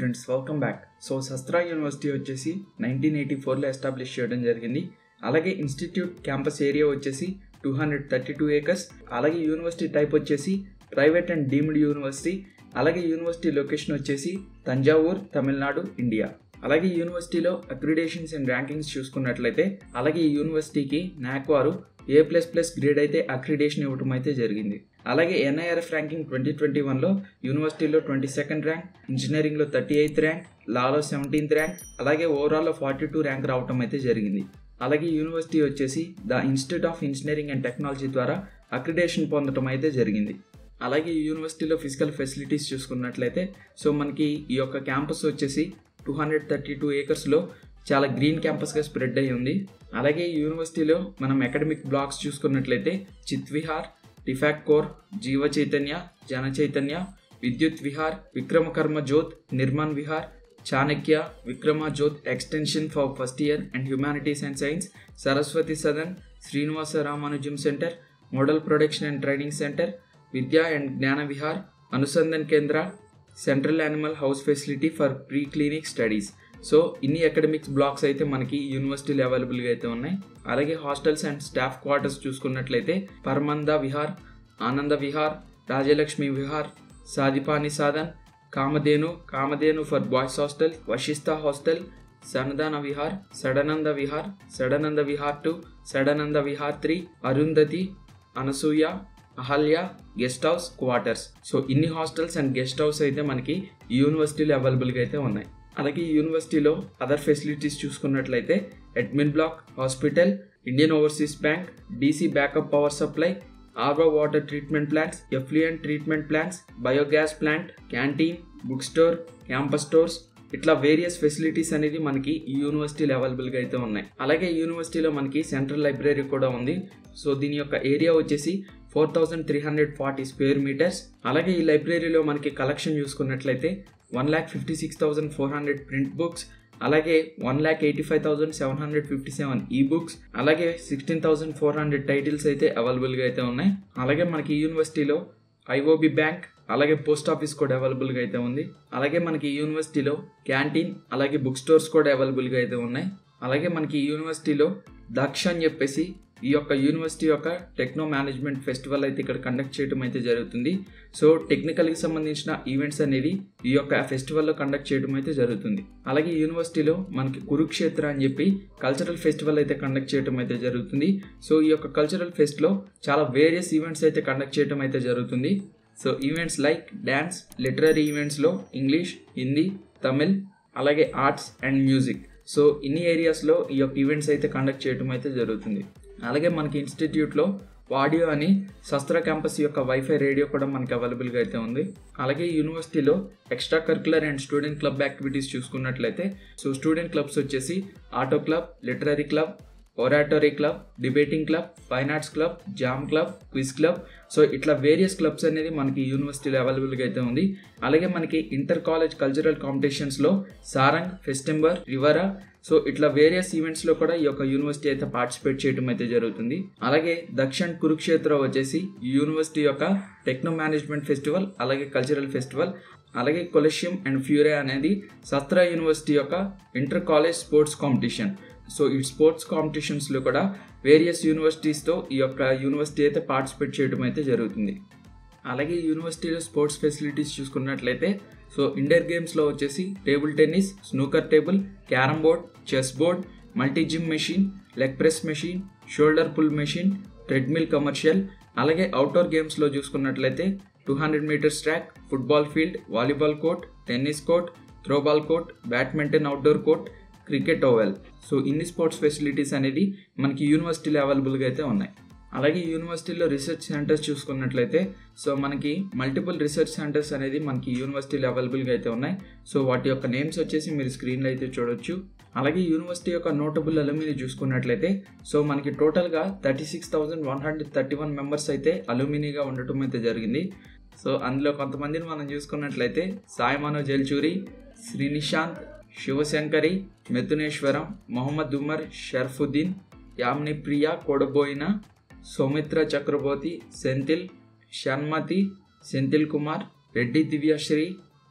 Friends welcome back so Sastra university వచ్చేసి nineteen eighty ఫోర్లో establish చేయడం జరిగింది అలాగే ఇన్స్టిట్యూట్ క్యాంపస్ ఏరియా వచ్చేసి two hundred thirty two acres అలాగే యూనివర్సిటీ టైప్ వచ్చేసి ప్రైవేట్ అండ్ డీమ్డ్ యూనివర్సిటీ అలాగే యూనివర్సిటీ లొకేషన్ వచ్చేసి తంజావూర్ తమిళనాడు ఇండియా అలాగే యూనివర్సిటీలో అక్రిడేషన్స్ అండ్ ర్యాంకింగ్స్ చూసుకున్నట్లయితే అలాగే ఈ యూనివర్సిటీకి నాక్ వారు ఏ ప్లస్ ప్లస్ గ్రేడ్ అయితే అక్రిడేషన్ ఇవ్వడం అయితే జరిగింది అలాగే ఎన్ఐఆర్ఎఫ్ ర్యాంకింగ్ ట్వంటీ ట్వంటీ వన్లో యూనివర్సిటీలో ట్వంటీ సెకండ్ ర్యాంక్ ఇంజనీరింగ్లో థర్టీ ఎయిత్ ర్యాంక్ లాలో సెవెంటీన్త్ ర్యాంక్ అలాగే ఓవరాల్లో ఫార్టీ టూ ర్యాంక్ రావడం అయితే జరిగింది అలాగే యూనివర్సిటీ వచ్చేసి the institute of engineering and technology ద్వారా అక్రిడేషన్ పొందడం అయితే జరిగింది అలాగే ఈ యూనివర్సిటీలో ఫిజికల్ ఫెసిలిటీస్ చూసుకున్నట్లయితే సో మనకి ఈ యొక్క క్యాంపస్ వచ్చేసి టూ హండ్రెడ్ థర్టీ టూ ఏకర్స్లో చాలా గ్రీన్ క్యాంపస్గా స్ప్రెడ్ అయి ఉంది అలాగే ఈ యూనివర్సిటీలో మనం అకాడమిక్ బ్లాక్స్ చూసుకున్నట్లయితే చిత్విహార్ టిఫాక్ కోర్ జీవ Chaitanya Jana Chaitanya Vidyut Vihar Vikramakarma Jyot Nirman Vihar Chanakya Vikrama Jyot extension for first year and humanities and science Saraswathi Sadan Srinivasa Ramanujam centre model production and training centre Vidya and Gyana Vihar Anusandhan Kendra central animal house facility for pre clinic studies so ఇన్ని అకాడమిక్స్ బ్లాక్స్ అయితే మనకి యూనివర్సిటీలో అవైలబుల్గా అయితే ఉన్నాయి అలాగే హాస్టల్స్ అండ్ స్టాఫ్ క్వార్టర్స్ చూసుకున్నట్లయితే Paramananda Vihar Ananda Vihar Rajalakshmi Vihar Sandipani Sadhan Kamadhenu Kamadhenu for boys hostel Vasishta hostel Sanadana Vihar Sadananda Vihar Sadananda Vihar two Sadananda Vihar three Arundhati Anasuya Ahalya guest house quarters so ఇన్ని హాస్టల్స్ అండ్ గెస్ట్ హౌస్ అయితే మనకి ఈ యూనివర్సిటీలో అవైలబుల్గా అయితే ఉన్నాయి అలాగే ఈ యూనివర్సిటీలో అదర్ ఫెసిలిటీస్ చూసుకున్నట్లయితే admin block hospital Indian Overseas Bank DC backup power supply RO water treatment plants effluent treatment plants biogas plant canteen book store campus stores ఇట్లా వేరియస్ ఫెసిలిటీస్ అనేది మనకి ఈ యూనివర్సిటీలో అవైలబుల్గా అయితే ఉన్నాయి అలాగే ఈ యూనివర్సిటీలో మనకి సెంట్రల్ లైబ్రరీ కూడా ఉంది సో దీని యొక్క ఏరియా వచ్చేసి four thousand three hundred forty square metres అలాగే ఈ లైబ్రరీలో మనకి కలెక్షన్ చూసుకున్నట్లయితే one lakh fifty six thousand four hundred print books అలాగే one lakh eighty five thousand seven hundred fifty seven ఈ బుక్స్ అలాగే sixteen thousand four hundred titles అయితే అవైలబుల్గా అయితే ఉన్నాయి అలాగే మనకి యూనివర్సిటీలో ఐఓబి బ్యాంక్ అలాగే పోస్ట్ ఆఫీస్ కూడా అవైలబుల్గా అయితే ఉంది అలాగే మనకి యూనివర్సిటీలో క్యాంటీన్ అలాగే బుక్ స్టోర్స్ కూడా అవైలబుల్గా అయితే ఉన్నాయి అలాగే మనకి యూనివర్సిటీలో దక్ష అని చెప్పేసి ఈ యొక్క యూనివర్సిటీ యొక్క టెక్నో మేనేజ్మెంట్ ఫెస్టివల్ అయితే ఇక్కడ కండక్ట్ చేయడం అయితే జరుగుతుంది సో టెక్నికల్కి సంబంధించిన ఈవెంట్స్ అనేవి ఈ యొక్క ఫెస్టివల్లో కండక్ట్ చేయడం అయితే జరుగుతుంది అలాగే యూనివర్సిటీలో మనకి కురుక్షేత్ర అని చెప్పి కల్చరల్ ఫెస్టివల్ అయితే కండక్ట్ చేయడం అయితే జరుగుతుంది సో ఈ యొక్క కల్చరల్ ఫెస్ట్లో చాలా వేరియస్ ఈవెంట్స్ అయితే కండక్ట్ చేయడం అయితే జరుగుతుంది so events like dance literary ఈవెంట్స్లో ఇంగ్లీష్ హిందీ తమిళ్ అలాగే ఆర్ట్స్ అండ్ మ్యూజిక్ సో ఇన్ని ఏరియాస్లో ఈ యొక్క ఈవెంట్స్ అయితే కండక్ట్ చేయడం అయితే జరుగుతుంది అలాగే మనకి ఇన్స్టిట్యూట్లో వాడియో అని శస్త్ర క్యాంపస్ యొక్క వైఫై రేడియో కూడా మనకి అవైలబుల్గా అయితే ఉంది అలాగే యూనివర్సిటీలో extra curricular and student club activities చూసుకున్నట్లయితే సో స్టూడెంట్ క్లబ్స్ వచ్చేసి auto club literary club oratory club debating club fine arts club jam club quiz club so ఇట్లా వేరియస్ క్లబ్స్ అనేది మనకి యూనివర్సిటీలో అవైలబుల్గా అయితే ఉంది అలాగే మనకి ఇంటర్ కాలేజ్ కల్చరల్ కాంపిటీషన్స్లో సారంగ్ ఫెస్టింబర్ రివరా సో ఇట్లా వేరియస్ ఈవెంట్స్లో కూడా ఈ యొక్క యూనివర్సిటీ అయితే పార్టిసిపేట్ చేయడం అయితే జరుగుతుంది అలాగే దక్షిణ్ కురుక్షేత్ర వచ్చేసి యూనివర్సిటీ యొక్క టెక్నో మేనేజ్మెంట్ ఫెస్టివల్ అలాగే కల్చరల్ ఫెస్టివల్ అలాగే కొలెషియం అండ్ ఫ్యూరే అనేది సత్రా యూనివర్సిటీ యొక్క inter college sports competition so ఈ స్పోర్ట్స్ కాంపిటీషన్స్లో కూడా వేరియస్ యూనివర్సిటీస్తో ఈ యొక్క యూనివర్సిటీ అయితే పార్టిసిపేట్ చేయడం అయితే జరుగుతుంది అలాగే యూనివర్సిటీలో స్పోర్ట్స్ ఫెసిలిటీస్ చూసుకున్నట్లయితే సో ఇండోర్ గేమ్స్లో వచ్చేసి table tennis snooker table carrom board chess board multi gym machine leg press machine shoulder pull machine treadmill commercial అలాగే అవుట్డోర్ గేమ్స్లో చూసుకున్నట్లయితే two hundred metres track football field volleyball court tennis court throwball court badminton outdoor court cricket oval so ఇన్ని sports facilities అనేది మనకి యూనివర్సిటీలో అవైలబుల్గా అయితే ఉన్నాయి అలాగే యూనివర్సిటీలో రీసెర్చ్ సెంటర్స్ చూసుకున్నట్లయితే సో మనకి మల్టిపుల్ రీసెర్చ్ సెంటర్స్ అనేది మనకి యూనివర్సిటీలో అవైలబుల్గా అయితే ఉన్నాయి సో వాటి యొక్క నేమ్స్ వచ్చేసి మీరు స్క్రీన్లో అయితే చూడొచ్చు అలాగే యూనివర్సిటీ యొక్క నోటబుల్ అలుమిని చూసుకున్నట్లయితే సో మనకి టోటల్గా thirty six thousand one hundred thirty one members అయితే అలుమినీగా ఉండటం అయితే జరిగింది సో అందులో కొంతమందిని మనం చూసుకున్నట్లయితే సాయి మనోజ్ ఎల్చూరి శ్రీనిశాంత్ శివశంకరి మెతునేశ్వరం మొహమ్మద్ ఉమర్ షర్ఫుద్దీన్ యామ్ని ప్రియా కొడబోయిన సౌమిత్ర చక్రబోతి సెంథిల్ షణ్మతి సెంథిల్ కుమార్ రెడ్డి దివ్యశ్రీ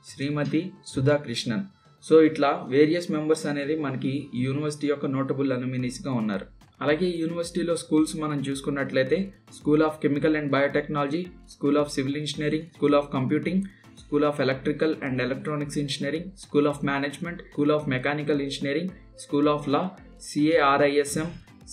శ్రీమతి సుధా కృష్ణన్ సో ఇట్లా వేరియస్ మెంబర్స్ అనేది మనకి ఈ యూనివర్సిటీ యొక్క నోటబుల్ అనుమినీస్గా ఉన్నారు అలాగే ఈ యూనివర్సిటీలో స్కూల్స్ మనం చూసుకున్నట్లయితే school of chemical and biotechnology school of civil engineering school of computing school of electrical and electronics engineering school of management school of mechanical engineering school of law CARISM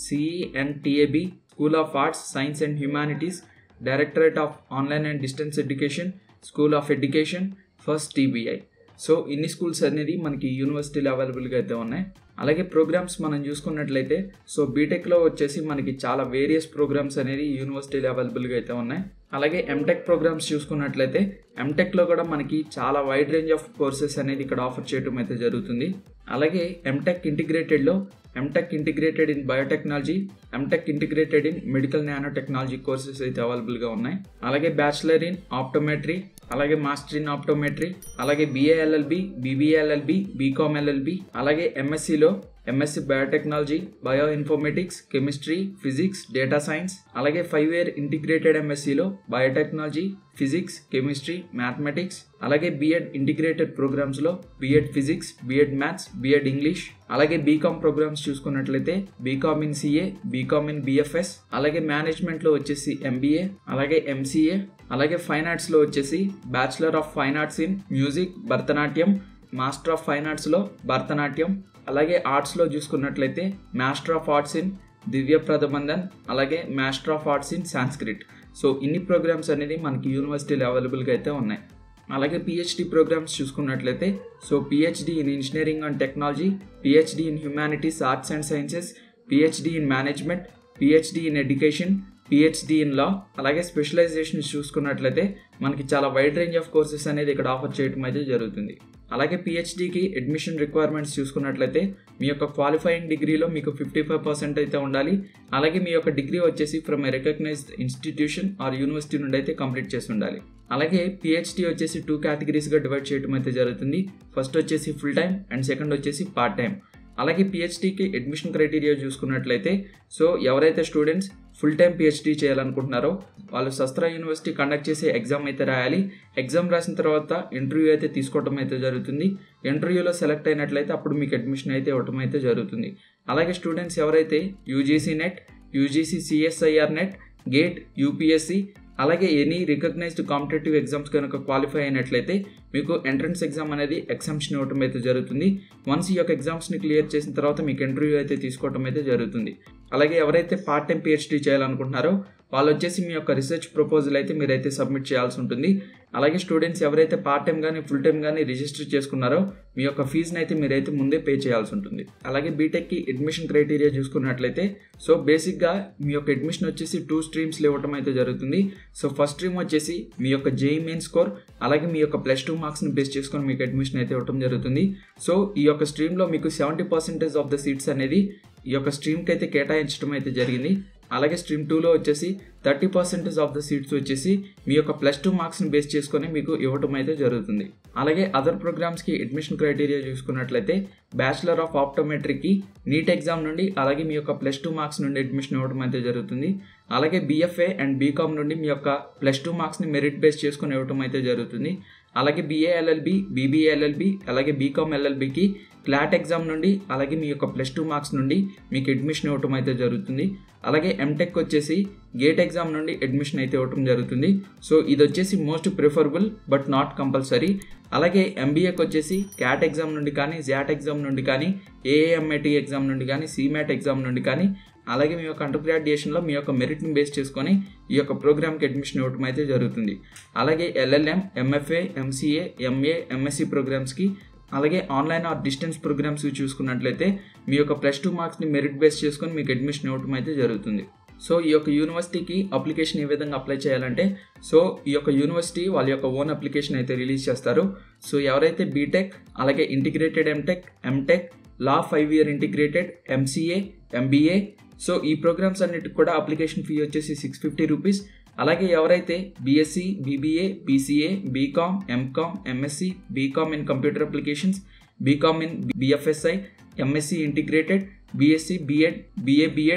CNTAB school of arts science and humanities directorate of online and distance education school of education first TBI so ఇన్ని schools అనేది మనకి యూనివర్సిటీలో అవైలబుల్గా అయితే ఉన్నాయి అలాగే programmes మనం చూసుకున్నట్లయితే సో బీటెక్లో వచ్చేసి మనకి చాలా వేరియస్ ప్రోగ్రామ్స్ అనేది యూనివర్సిటీలో అవైలబుల్గా అయితే ఉన్నాయి అలాగే ఎంటెక్ ప్రోగ్రామ్స్ చూసుకున్నట్లయితే ఎంటెక్లో కూడా మనకి చాలా వైడ్ రేంజ్ ఆఫ్ కోర్సెస్ అనేది ఇక్కడ ఆఫర్ చేయడం అయితే జరుగుతుంది అలాగే ఎంటెక్ ఇంటిగ్రేటెడ్లో MTech integrated in biotechnology MTech integrated in medical nano technology courses అయితే అవైలబుల్గా ఉన్నాయి అలాగే బ్యాచిలర్ ఇన్ ఆప్టోమెట్రీ అలాగే మాస్టర్ ఇన్ ఆప్టోమెట్రీ అలాగే బిఏఎల్ఎల్బి బీబీఎల్ఎల్బి బీకామ్ ఎల్ఎల్బి అలాగే ఎంఎస్సిలో MSc biotechnology bio informatics chemistry physics data science అలాగే ఫైవ్ ఇయర్ ఇంటిగ్రేటెడ్ ఎంఎస్సిలో బయోటెక్నాలజీ ఫిజిక్స్ కెమిస్ట్రీ మ్యాథమెటిక్స్ అలాగే బిఎడ్ ఇంటిగ్రేటెడ్ ప్రోగ్రామ్స్లో BEd physics BEd maths BEd English అలాగే BCom programmes చూసుకున్నట్లయితే BCom in CA BCom in BFS అలాగే మేనేజ్మెంట్లో వచ్చేసి MBA అలాగే ఎంసీఏ అలాగే ఫైన్ ఆర్ట్స్లో వచ్చేసి bachelor of fine arts in music Bharatanatyam master of fine ఆర్ట్స్లో భరతనాట్యం అలాగే ఆర్ట్స్లో చూసుకున్నట్లయితే master of arts in Divya Prabandham అలాగే master of arts in Sanskrit so ఇన్ని ప్రోగ్రామ్స్ అనేది మనకి యూనివర్సిటీలో అవైలబుల్గా అయితే ఉన్నాయి అలాగే పిహెచ్డి ప్రోగ్రామ్స్ చూసుకున్నట్లయితే so PhD in engineering and technology PhD in humanities arts and sciences PhD in management PhD in education PhD in law అలాగే స్పెషలైజేషన్స్ చూసుకున్నట్లయితే మనకి చాలా వైడ్ రేంజ్ ఆఫ్ కోర్సెస్ అనేది ఇక్కడ ఆఫర్ చేయడం అయితే జరుగుతుంది అలాగే పిహెచ్డికి అడ్మిషన్ రిక్వైర్మెంట్స్ చూసుకున్నట్లయితే మీ యొక్క క్వాలిఫైయింగ్ డిగ్రీలో మీకు ఫిఫ్టీ ఫైవ్ పర్సెంట్ అయితే ఉండాలి అలాగే మీ యొక్క డిగ్రీ వచ్చేసి from a recognised institution or university నుండి అయితే కంప్లీట్ చేసి ఉండాలి అలాగే పిహెచ్డి వచ్చేసి టూ కేటగిరీస్గా డివైడ్ చేయడం అయితే జరుగుతుంది ఫస్ట్ వచ్చేసి ఫుల్ టైం అండ్ సెకండ్ వచ్చేసి పార్ట్ టైం అలాగే పిహెచ్డికి అడ్మిషన్ క్రైటీరియా చూసుకున్నట్లయితే సో ఎవరైతే స్టూడెంట్స్ ఫుల్ టైం పిహెచ్డీ చేయాలనుకుంటున్నారో వాళ్ళు శస్త్ర యూనివర్సిటీ కండక్ట్ చేసే ఎగ్జామ్ అయితే రాయాలి ఎగ్జామ్ రాసిన తర్వాత ఇంటర్వ్యూ అయితే తీసుకోవడం అయితే జరుగుతుంది ఇంటర్వ్యూలో సెలెక్ట్ అయినట్లయితే అప్పుడు మీకు అడ్మిషన్ అయితే ఇవ్వడం అయితే జరుగుతుంది అలాగే స్టూడెంట్స్ ఎవరైతే UGC NET UGC CSIR NET GATE UPSC అలాగే ఎనీ రికగ్నైజ్డ్ కాంపిటేటివ్ ఎగ్జామ్స్ కనుక క్వాలిఫై అయినట్లయితే మీకు ఎంట్రన్స్ ఎగ్జామ్ అనేది ఎగ్జామ్షన్ ఇవ్వడం అయితే జరుగుతుంది వన్స్ ఈ యొక్క ఎగ్జామ్స్ని క్లియర్ చేసిన తర్వాత మీకు ఇంటర్వ్యూ అయితే తీసుకోవడం అయితే జరుగుతుంది అలాగే ఎవరైతే పార్ట్ టైం పిహెచ్డీ చేయాలనుకుంటున్నారో వాళ్ళు వచ్చేసి మీ యొక్క రీసెర్చ్ ప్రపోజల్ అయితే మీరైతే సబ్మిట్ చేయాల్సి ఉంటుంది అలాగే స్టూడెంట్స్ ఎవరైతే పార్ట్ టైం కానీ ఫుల్ టైం కానీ రిజిస్టర్ చేసుకున్నారో మీ యొక్క ఫీజుని అయితే మీరైతే ముందే పే చేయాల్సి ఉంటుంది అలాగే బీటెక్కి అడ్మిషన్ క్రైటీరియా చూసుకున్నట్లయితే సో బేసిక్గా మీ యొక్క అడ్మిషన్ వచ్చేసి టూ స్ట్రీమ్స్లో ఇవ్వడం అయితే జరుగుతుంది సో ఫస్ట్ స్ట్రీమ్ వచ్చేసి మీ యొక్క జేఈ మెయిన్ స్కోర్ అలాగే మీ యొక్క ప్లస్ టూ మార్క్స్ని బేస్ చేసుకొని మీకు అడ్మిషన్ అయితే ఇవ్వడం జరుగుతుంది సో ఈ యొక్క స్ట్రీమ్లో మీకు seventy percentage of the seats అనేది ఈ యొక్క స్ట్రీమ్కి అయితే కేటాయించడం అయితే జరిగింది అలాగే స్ట్రీమ్ టూలో వచ్చేసి thirty percentage of the seats వచ్చేసి మీ యొక్క ప్లస్ టూ మార్క్స్ని బేస్ చేసుకొని మీకు ఇవ్వటం అయితే జరుగుతుంది అలాగే అదర్ ప్రోగ్రామ్స్కి అడ్మిషన్ క్రైటీరియా చూసుకున్నట్లయితే బ్యాచిలర్ ఆఫ్ ఆప్టోమెట్రీకి నీట్ ఎగ్జామ్ నుండి అలాగే మీ యొక్క ప్లస్ టూ మార్క్స్ నుండి అడ్మిషన్ ఇవ్వడం అయితే జరుగుతుంది అలాగే బీఎఫ్ఏ అండ్ బీకామ్ నుండి మీ యొక్క ప్లస్ టూ మార్క్స్ని మెరిట్ బేస్ చేసుకొని ఇవ్వడం అయితే జరుగుతుంది అలాగే బీఏఎల్ఎల్బి బీబీఎల్ఎల్బి అలాగే బీకామ్ ఎల్ఎల్బికి క్లాట్ ఎగ్జామ్ నుండి అలాగే మీ యొక్క ప్లస్ టూ మార్క్స్ నుండి మీకు అడ్మిషన్ ఇవ్వటం అయితే జరుగుతుంది అలాగే ఎంటెక్ వచ్చేసి గేట్ ఎగ్జామ్ నుండి అడ్మిషన్ అయితే ఇవ్వటం జరుగుతుంది సో ఇది వచ్చేసి most preferable but not compulsory అలాగే ఎంబీఏకి వచ్చేసి క్యాట్ ఎగ్జామ్ నుండి కానీ జాట్ ఎగ్జామ్ నుండి కానీ ఏఏఎంఐటీ ఎగ్జామ్ నుండి కానీ సీమాట్ ఎగ్జామ్ నుండి కానీ అలాగే మీ యొక్క అండర్ గ్రాడ్యుయేషన్లో మీ యొక్క మెరిట్ని బేస్ చేసుకొని ఈ యొక్క ప్రోగ్రామ్కి అడ్మిషన్ ఇవ్వడం అయితే జరుగుతుంది అలాగే LLM MFA MCA MA MSc ప్రోగ్రామ్స్కి అలాగే ఆన్లైన్ ఆర్ డిస్టెన్స్ ప్రోగ్రామ్స్ చూసుకున్నట్లయితే మీ యొక్క ప్లస్ టూ మార్క్స్ని మెరిట్ బేస్ చేసుకొని మీకు అడ్మిషన్ ఇవ్వడం అయితే జరుగుతుంది సో ఈ యొక్క యూనివర్సిటీకి అప్లికేషన్ ఏ విధంగా అప్లై చేయాలంటే సో ఈ యొక్క యూనివర్సిటీ వాళ్ళ యొక్క ఓన్ అప్లికేషన్ అయితే రిలీజ్ చేస్తారు సో ఎవరైతే బీటెక్ అలాగే integrated MTech MTech law five year integrated MCA MBA so ఈ ప్రోగ్రామ్స్ అన్నిటికి కూడా అప్లికేషన్ ఫీ వచ్చేసి సిక్స్ ఫిఫ్టీ రూపీస్ అలాగే ఎవరైతే BSc BBA BCA BCom MCom MSc BCom in computer applications BCom in BFSI MSc integrated BSc BEd BA BEd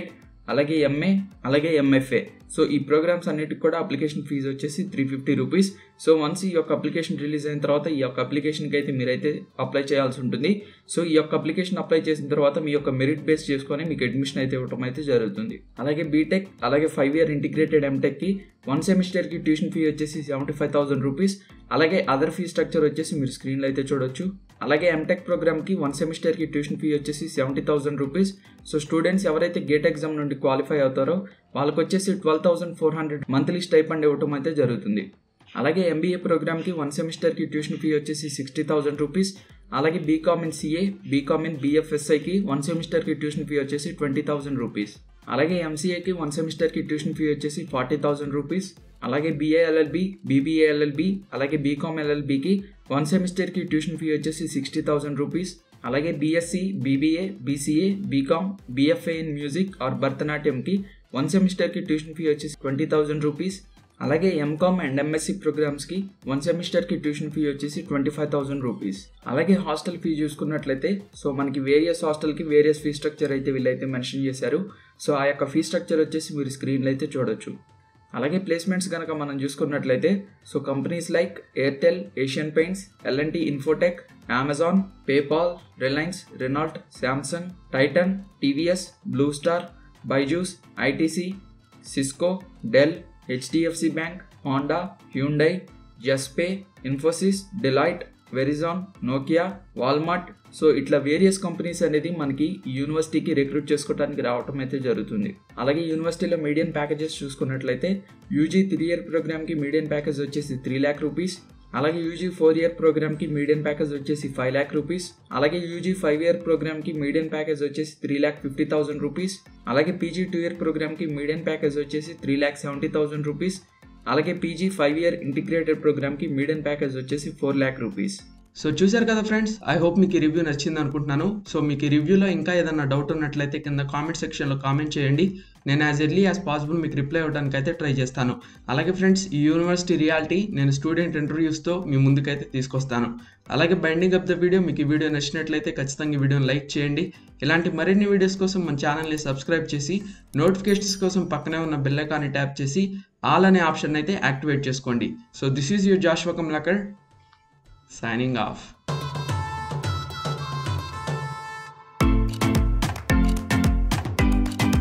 అలాగే MA అలాగే MFA so ఈ programmes అన్నిటికి కూడా అప్లికేషన్ ఫీజు వచ్చేసి three fifty rupees so once ఈ యొక్క అప్లికేషన్ రిలీజ్ అయిన తర్వాత ఈ యొక్క అప్లికేషన్కి అయితే మీరైతే అప్లై చేయాల్సి ఉంటుంది సో ఈ యొక్క అప్లికేషన్ అప్లై చేసిన తర్వాత మీ యొక్క మెరిట్ బేస్ చేసుకొని మీకు అడ్మిషన్ అయితే ఇవ్వడం అయితే జరుగుతుంది అలాగే బీటెక్ అలాగే ఫైవ్ ఇయర్ ఇంటిగ్రేటెడ్ ఎంటెక్కి వన్ సెమిస్టర్కి ట్యూషన్ ఫీ వచ్చేసి సెవెంటీ ఫైవ్ థౌసండ్ రూపీస్ అలాగే అదర్ ఫీ స్ట్రక్చర్ వచ్చేసి మీరు స్క్రీన్లో అయితే చూడొచ్చు అలాగే ఎంటెక్ ప్రోగ్రామ్కి వన్ సెమిస్టర్కి ట్యూషన్ ఫీ వచ్చేసి seventy thousand rupees so students ఎవరైతే గేట్ ఎగ్జామ్ నుండి క్వాలిఫై అవుతారో వాళ్ళకి వచ్చేసి twelve thousand four hundred monthly stipend ఇవ్వటం అయితే జరుగుతుంది అలాగే ఎంబీఏ ప్రోగ్రామ్కి వన్ సెమిస్టర్కి ట్యూషన్ ఫీ వచ్చేసి సిక్స్టీ థౌసండ్ రూపీస్ అలాగే BCom in CA BCom in బీఎఫ్ఎస్ఐకి వన్ సెమిస్టర్కి ట్యూషన్ ఫీ వచ్చేసి ట్వంటీ థౌసండ్ రూపీస్ అలాగే ఎంసీఏకి వన్ సెమిస్టర్కి ట్యూషన్ ఫీ వచ్చేసి ఫార్టీ థౌసండ్ రూపీస్ అలాగే బీఏఎల్ఎల్బి బీబీఏఎల్ఎల్బి అలాగే బీకామ్ ఎల్ఎల్బికి వన్ సెమిస్టర్కి ట్యూషన్ ఫీ వచ్చేసి సిక్స్టీ థౌసండ్ రూపీస్ అలాగే BSc BBA BCA BCom BFA in music or భరతనాట్యంకి వన్ సెమిస్టర్కి ట్యూషన్ ఫీ వచ్చేసి ట్వంటీ థౌసండ్ రూపీస్ అలాగే ఎంకామ్ అండ్ ఎంఎస్సి ప్రోగ్రామ్స్కి వన్ సెమిస్టర్కి ట్యూషన్ ఫీ వచ్చేసి ట్వంటీ ఫైవ్ థౌసండ్ రూపీస్ అలాగే హాస్టల్ ఫీ చూసుకున్నట్లయితే సో మనకి వేరియస్ హాస్టల్కి వేరియస్ ఫీ స్ట్రక్చర్ అయితే వీళ్ళైతే మెన్షన్ చేశారు సో ఆ యొక్క ఫీ స్ట్రక్చర్ వచ్చేసి మీరు స్క్రీన్లో అయితే చూడొచ్చు అలాగే ప్లేస్మెంట్స్ కనుక మనం చూసుకున్నట్లయితే so companies like Airtel Asian Paints LNT Infotech Amazon PayPal Reliance Renault Samsung Titan TVS Blue Star Byju's ITC Cisco Dell HDFC bank Honda Hyundai Juspay Infosys Deloitte Verizon Nokia Walmart so ఇట్లా various companies అనేది మనకి యూనివర్సిటీకి recruit చేసుకోవడానికి రావటం అయితే జరుగుతుంది అలాగే యూనివర్సిటీలో మీడియం ప్యాకేజెస్ చూసుకున్నట్లయితే యూజీ త్రీ ఇయర్ ప్రోగ్రామ్కి మీడియం ప్యాకేజ్ వచ్చేసి త్రీ ల్యాక్ రూపీస్ అలాగే యూజీ ఫోర్ ఇయర్ ప్రోగ్రామ్కి మీడియం ప్యాకేజ్ వచ్చేసి ఫైవ్ ల్యాక్ రూపీస్ అలాగే యూజీ ఫైవ్ ఇయర్ ప్రోగ్రామ్కి మీడియం ప్యాకేజ్ వచ్చేసి three lakh fifty thousand rupees అలాగే పీజీ టూ ఇయర్ ప్రోగ్రామ్కి మీడియం ప్యాకేజ్ వచ్చేసి three lakh seventy thousand rupees అలాగే పీజీ ఫైవ్ ఇయర్ ఇంటిగ్రేటెడ్ ప్రోగ్రామ్కి మీడియం ప్యాకేజ్ వచ్చేసి ఫోర్ ల్యాక్ రూపీస్ సో చూశారు కదా ఫ్రెండ్స్ ఐ హోప్ మీకు ఈ రివ్యూ నచ్చింది అనుకుంటున్నాను సో మీకు ఈ రివ్యూలో ఇంకా ఏదైనా డౌట్ ఉన్నట్లయితే కింద కామెంట్ సెక్షన్లో కామెంట్ చేయండి నేను యాజ్ ఎర్లీ యాజ్ పాసిబుల్ మీకు రిప్లై అవ్వడానికి అయితే ట్రై చేస్తాను అలాగే ఫ్రెండ్స్ ఈ యూనివర్సిటీ రియాలిటీ నేను స్టూడెంట్ ఇంటర్వ్యూస్తో మీ ముందుకైతే తీసుకొస్తాను అలాగే బైండింగ్ అప్ ద వీడియో మీకు ఈ వీడియో నచ్చినట్లయితే ఖచ్చితంగా ఈ వీడియోని లైక్ చేయండి ఇలాంటి మరిన్ని వీడియోస్ కోసం మన ఛానల్ని సబ్స్క్రైబ్ చేసి నోటిఫికేషన్స్ కోసం పక్కనే ఉన్న బెల్ ఐకాన్ని ట్యాప్ చేసి ఆల్ అనే ఆప్షన్ అయితే యాక్టివేట్ చేసుకోండి సో దిస్ ఈజ్ యూర్ జాష్వకం లకర్ signing off.